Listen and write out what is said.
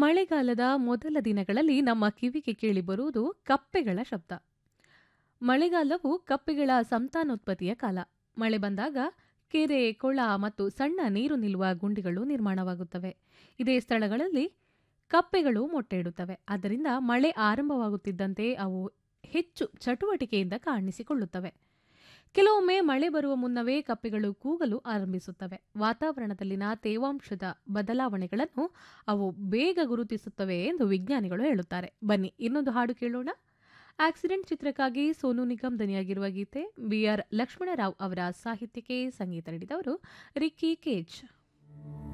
ಮಳೆಗಾಲದ ಮೊದಲ ದಿನಗಳಲ್ಲಿ ನಮ್ಮ ಕಿವಿಗೆ ಕೇಳಿಬರುವುದು ಕಪ್ಪೆಗಳ ಶಬ್ದ ಮಳೆಗಾಲವು ಕಪ್ಪೆಗಳ ಸಂತಾನೋತ್ಪತ್ತಿಯ ಕಾಲ ಮಳೆ ಬಂದಾಗ ಕೆರೆ ಕೊಳ ಮತ್ತು ಸಣ್ಣ ನೀರು ನಿಲ್ಲುವ ಗುಂಡಿಗಳು ನಿರ್ಮಾಣವಾಗುತ್ತವೆ ಇದೇ ಸ್ಥಳಗಳಲ್ಲಿ ಕಪ್ಪೆಗಳು ಮೊಟ್ಟೆ ಇಡುತ್ತವೆ ಆದ್ದರಿಂದ ಮಳೆ ಆರಂಭವಾಗುತ್ತಿದ್ದಂತೆ ಅವು ಹೆಚ್ಚು ಚಟುವಟಿಕೆಯಿಂದ ಕಾಣಿಸಿಕೊಳ್ಳುತ್ತವೆ ಕೆಲವೊಮ್ಮೆ ಮಳೆ ಬರುವ ಮುನ್ನವೇ ಕಪ್ಪೆಗಳು ಕೂಗಲು ಆರಂಭಿಸುತ್ತವೆ ವಾತಾವರಣದಲ್ಲಿನ ತೇವಾಂಶದ ಬದಲಾವಣೆಗಳನ್ನು ಅವು ಬೇಗ ಗುರುತಿಸುತ್ತವೆ ಎಂದು ವಿಜ್ಞಾನಿಗಳು ಹೇಳುತ್ತಾರೆ ಬನ್ನಿ ಇನ್ನೊಂದು ಹಾಡು ಕೇಳೋಣ ಆಕ್ಸಿಡೆಂಟ್ ಚಿತ್ರಕ್ಕಾಗಿ ಸೋನು ನಿಗಮ್ ದನಿಯಾಗಿರುವ ಗೀತೆ ಬಿ ಆರ್ ಲಕ್ಷ್ಮಣರಾವ್ ಅವರ ಸಾಹಿತ್ಯಕ್ಕೆ ಸಂಗೀತ ನೀಡಿದವರು ರಿಕ್ಕಿ ಕೇಜ್